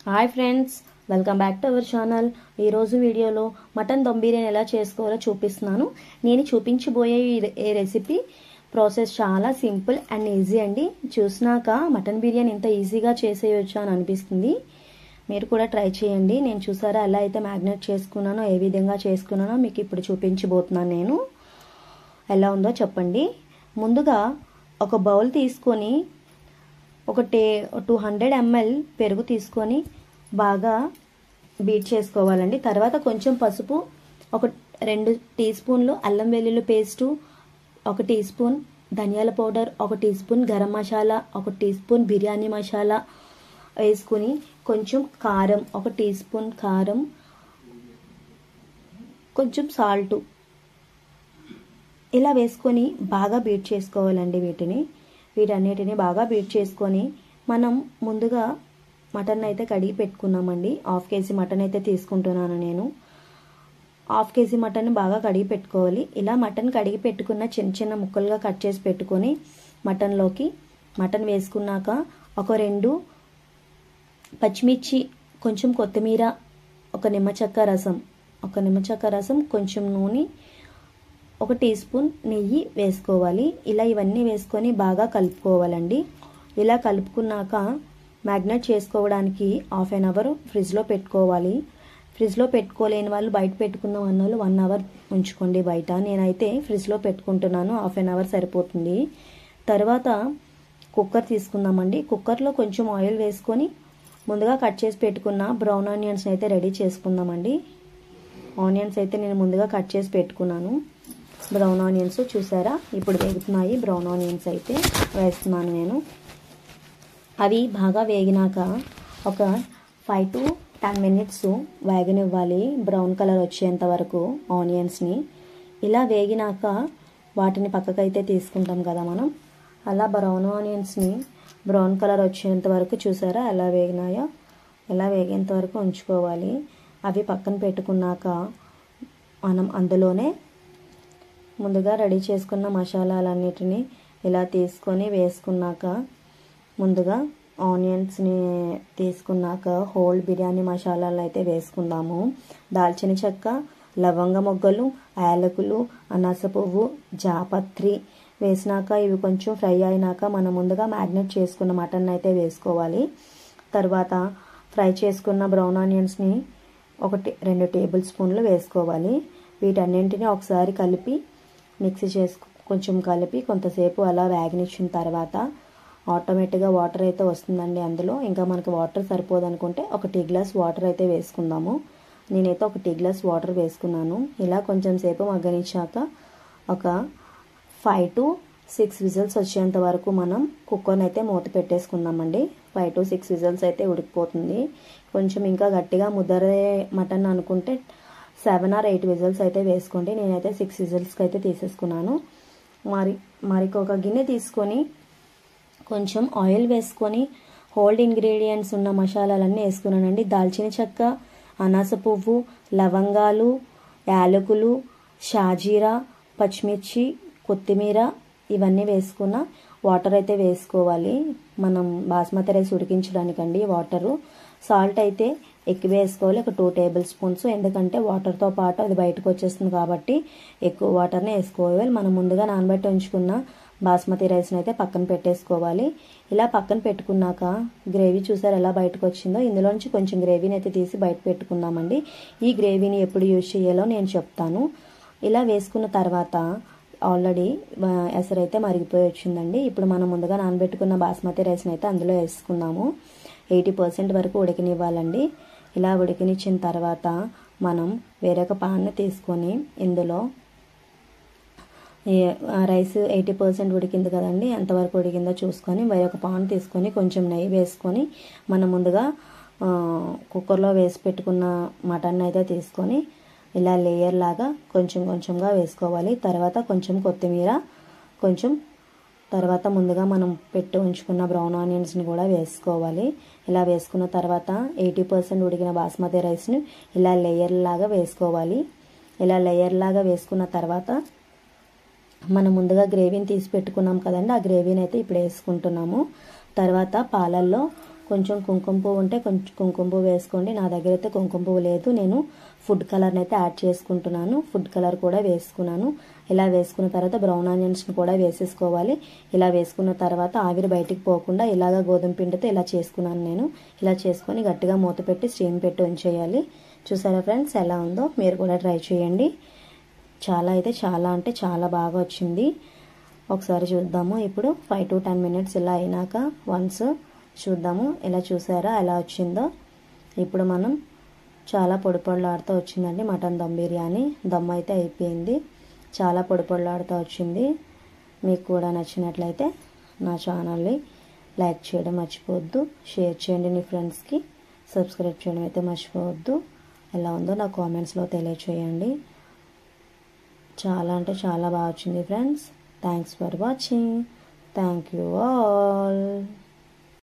hi friends welcome back to our channel ఈరోజు వీడియోలో mutton dum biryani ఎలా చేసుకోవాలో చూపిస్తున్నాను నేను చూపించబోయే ఈ- ఈ రెసిపీ ప్రాసెస్ చాలా సింపుల్ అండ్ ఈజీ అండి చూసినాక మటన్ బిర్యానీ ఇంత ఈజీగా చేసేయచ్చు అని అనిపిస్తుంది మీరు కూడా ట్రై చేయండి నేను చూసారా ఎలా అయితే మ్యాగ్నేట్ చేసుకున్నానో ఏ విధంగా చేసుకున్నానో మీకు ఇప్పుడు చూపించబోతున్నాను నేను ఎలా ఉందో చెప్పండి ముందుగా ఒక బౌల్ తీసుకొని ఒక టే టూ హండ్రెడ్ ఎంఎల్ పెరుగు తీసుకొని బాగా బీట్ చేసుకోవాలండి తర్వాత కొంచెం పసుపు ఒక రెండు టీ స్పూన్లు అల్లం వెల్లుల్లి పేస్టు ఒక టీ స్పూన్ ధనియాల పౌడర్ ఒక టీ స్పూన్ గరం మసాలా ఒక టీ స్పూన్ బిర్యానీ మసాలా వేసుకుని కొంచెం కారం ఒక టీ స్పూన్ కారం కొంచెం సాల్టు ఇలా వేసుకొని బాగా బీట్ చేసుకోవాలండి వీటిని వీటన్నిటిని బాగా బీట్ చేసుకొని మనం ముందుగా మటన్ అయితే కడిగి పెట్టుకున్నామండి హాఫ్ కేజీ మటన్ అయితే తీసుకుంటున్నాను నేను హాఫ్ కేజీ మటన్ బాగా కడిగి పెట్టుకోవాలి ఇలా మటన్ కడిగి పెట్టుకున్న చిన్న చిన్న ముక్కలుగా కట్ చేసి పెట్టుకొని మటన్లోకి మటన్ వేసుకున్నాక ఒక రెండు పచ్చిమిర్చి కొంచెం కొత్తిమీర ఒక నిమ్మచెక్క రసం ఒక నిమ్మచెక్క రసం కొంచెం నూనె ఒక టీ స్పూన్ నెయ్యి వేసుకోవాలి ఇలా ఇవన్నీ వేసుకొని బాగా కలుపుకోవాలండి ఇలా కలుపుకున్నాక మ్యాగ్నెట్ చేసుకోవడానికి హాఫ్ అన్ అవర్ ఫ్రిడ్జ్లో పెట్టుకోవాలి ఫ్రిడ్జ్లో పెట్టుకోలేని వాళ్ళు బయట పెట్టుకుందాం అన్న వాళ్ళు వన్ అవర్ ఉంచుకోండి బయట నేనైతే ఫ్రిడ్జ్లో పెట్టుకుంటున్నాను హాఫ్ అన్ అవర్ సరిపోతుంది తర్వాత కుక్కర్ తీసుకుందామండి కుక్కర్లో కొంచెం ఆయిల్ వేసుకొని ముందుగా కట్ చేసి పెట్టుకున్న బ్రౌన్ ఆనియన్స్ అయితే రెడీ చేసుకుందామండి ఆనియన్స్ అయితే నేను ముందుగా కట్ చేసి పెట్టుకున్నాను బ్రౌన్ ఆనియన్స్ చూసారా ఇప్పుడు వేగుతున్నాయి బ్రౌన్ ఆనియన్స్ అయితే వేస్తున్నాను నేను అవి బాగా వేగినాక ఒక ఫైవ్ టు టెన్ మినిట్స్ వేగనివ్వాలి బ్రౌన్ కలర్ వచ్చేంత వరకు ఆనియన్స్ని ఇలా వేగినాక వాటిని పక్కకైతే తీసుకుంటాం కదా మనం అలా బ్రౌన్ ఆనియన్స్ని బ్రౌన్ కలర్ వచ్చేంత వరకు చూసారా ఎలా వేగినాయో ఎలా వేగేంత వరకు ఉంచుకోవాలి అవి పక్కన పెట్టుకున్నాక మనం అందులోనే ముందుగా రెడీ చేసుకున్న మసాలాలన్నిటిని ఇలా తీసుకొని వేసుకున్నాక ముందుగా ఆనియన్స్ని తీసుకున్నాక హోల్ బిర్యానీ మసాలాలు అయితే వేసుకుందాము దాల్చిన చెక్క లవంగ మొగ్గలు యాలకులు అనాస పువ్వు జాపత్రి వేసినాక ఇవి కొంచెం ఫ్రై అయినాక మనం ముందుగా మ్యాగ్నెట్ చేసుకున్న మటన్ అయితే వేసుకోవాలి తర్వాత ఫ్రై చేసుకున్న బ్రౌన్ ఆనియన్స్ని ఒకటి రెండు టేబుల్ స్పూన్లు వేసుకోవాలి వీటన్నింటినీ ఒకసారి కలిపి మిక్సీ చేసుకు కొంచెం కలిపి కొంతసేపు అలా వేగనిచ్చిన తర్వాత ఆటోమేటిక్గా వాటర్ అయితే వస్తుందండి అందులో ఇంకా మనకు వాటర్ సరిపోదు అనుకుంటే ఒక టీ గ్లాస్ వాటర్ అయితే వేసుకుందాము నేనైతే ఒక టీ గ్లాస్ వాటర్ వేసుకున్నాను ఇలా కొంచెం సేపు మగ్గనిచ్చాక ఒక ఫైవ్ టు సిక్స్ విజిల్స్ వచ్చేంత వరకు మనం కుక్కర్ని అయితే మూత పెట్టేసుకుందామండి ఫైవ్ టు సిక్స్ విజిల్స్ అయితే ఉడికిపోతుంది కొంచెం ఇంకా గట్టిగా ముద్దరే మటన్ అనుకుంటే సెవెన్ ఆర్ ఎయిట్ విజిల్స్ అయితే వేసుకోండి నేనైతే సిక్స్ విజిల్స్కి అయితే తీసేసుకున్నాను మరి మరికి ఒక గిన్నె తీసుకొని కొంచెం ఆయిల్ వేసుకొని హోల్డ్ ఇంగ్రీడియంట్స్ ఉన్న మసాలాలన్నీ వేసుకున్నానండి దాల్చిన చెక్క అనాస పువ్వు లవంగాలు యాలకులు షాజీరా పచ్చిమిర్చి కొత్తిమీర ఇవన్నీ వేసుకున్న వాటర్ అయితే వేసుకోవాలి మనం బాస్మతి రైస్ ఉడికించడానికండి వాటరు సాల్ట్ అయితే ఎక్కువ వేసుకోవాలి ఒక టూ టేబుల్ స్పూన్స్ ఎందుకంటే వాటర్తో పాటు అది బయటకు వచ్చేస్తుంది కాబట్టి ఎక్కువ వాటర్నే వేసుకోవాలి మనం ముందుగా నానబెట్టి ఉంచుకున్న బాస్మతి రైస్ని అయితే పక్కన పెట్టేసుకోవాలి ఇలా పక్కన పెట్టుకున్నాక గ్రేవీ చూసారు ఎలా బయటకు వచ్చిందో ఇందులో నుంచి కొంచెం గ్రేవీని అయితే తీసి బయట పెట్టుకుందామండి ఈ గ్రేవీని ఎప్పుడు యూజ్ చేయాలో నేను చెప్తాను ఇలా వేసుకున్న తర్వాత ఆల్రెడీ ఎసరైతే మరిగిపోయి వచ్చిందండి ఇప్పుడు మనం ముందుగా నానబెట్టుకున్న బాస్మతి రైస్ని అయితే అందులో వేసుకుందాము ఎయిటీ పర్సెంట్ వరకు ఉడికనివ్వాలండి ఇలా ఉడికినిచ్చిన తర్వాత మనం వేరొక పాన్ని తీసుకొని ఇందులో రైస్ ఎయిటీ పర్సెంట్ ఉడికింది కదండి ఎంతవరకు ఉడికిందో చూసుకొని వేరొక పాన్ తీసుకొని కొంచెం నెయ్యి వేసుకొని మనం ముందుగా కుక్కర్లో వేసి పెట్టుకున్న మటన్ అయితే తీసుకొని ఇలా లేయర్ లాగా కొంచెం కొంచెంగా వేసుకోవాలి తర్వాత కొంచెం కొత్తిమీర కొంచెం తర్వాత ముందుగా మనం పెట్టి ఉంచుకున్న బ్రౌన్ ఆనియన్స్ని కూడా వేసుకోవాలి ఇలా వేసుకున్న తర్వాత ఎయిటీ పర్సెంట్ ఉడికిన బాస్మతి రైస్ని ఇలా లేయర్ లాగా వేసుకోవాలి ఇలా లేయర్ లాగా వేసుకున్న తర్వాత మనం ముందుగా గ్రేవీని తీసి పెట్టుకున్నాం కదండి ఆ గ్రేవీని అయితే ఇప్పుడు వేసుకుంటున్నాము తర్వాత పాలల్లో కొంచెం కుంకుమ పువ్వు ఉంటే కొంచెం కుంకుమ పువ్వు వేసుకోండి నా దగ్గర అయితే కుంకుమ పువ్వు లేదు నేను ఫుడ్ కలర్ని అయితే యాడ్ చేసుకుంటున్నాను ఫుడ్ కలర్ కూడా వేసుకున్నాను ఇలా వేసుకున్న తర్వాత బ్రౌన్ ఆనియన్స్ని కూడా వేసేసుకోవాలి ఇలా వేసుకున్న తర్వాత ఆవిరి బయటికి పోకుండా ఇలాగ గోధుమ పిండితో ఇలా చేసుకున్నాను నేను ఇలా చేసుకొని గట్టిగా మూత పెట్టి స్టీమ్ పెట్టి ఉంచేయాలి చూసారా ఫ్రెండ్స్ ఎలా ఉందో మీరు కూడా ట్రై చేయండి చాలా అయితే చాలా అంటే చాలా బాగా వచ్చింది ఒకసారి చూద్దాము ఇప్పుడు ఫైవ్ టు టెన్ మినిట్స్ ఇలా అయినాక వన్స్ చూద్దాము ఇలా చూసారా ఎలా వచ్చిందో ఇప్పుడు మనం చాలా పొడి పొడిలాడుతూ వచ్చిందండి మటన్ దమ్ బిర్యానీ దమ్ అయితే అయిపోయింది చాలా పొడి పొడిలాడుతూ వచ్చింది మీకు కూడా నచ్చినట్లయితే నా ఛానల్ని లైక్ చేయడం మర్చిపోవద్దు షేర్ చేయండి మీ ఫ్రెండ్స్కి సబ్స్క్రైబ్ చేయడం అయితే మర్చిపోవద్దు ఎలా ఉందో నా కామెంట్స్లో తెలియచేయండి చాలా అంటే చాలా బాగా వచ్చింది friends thanks for watching thank you all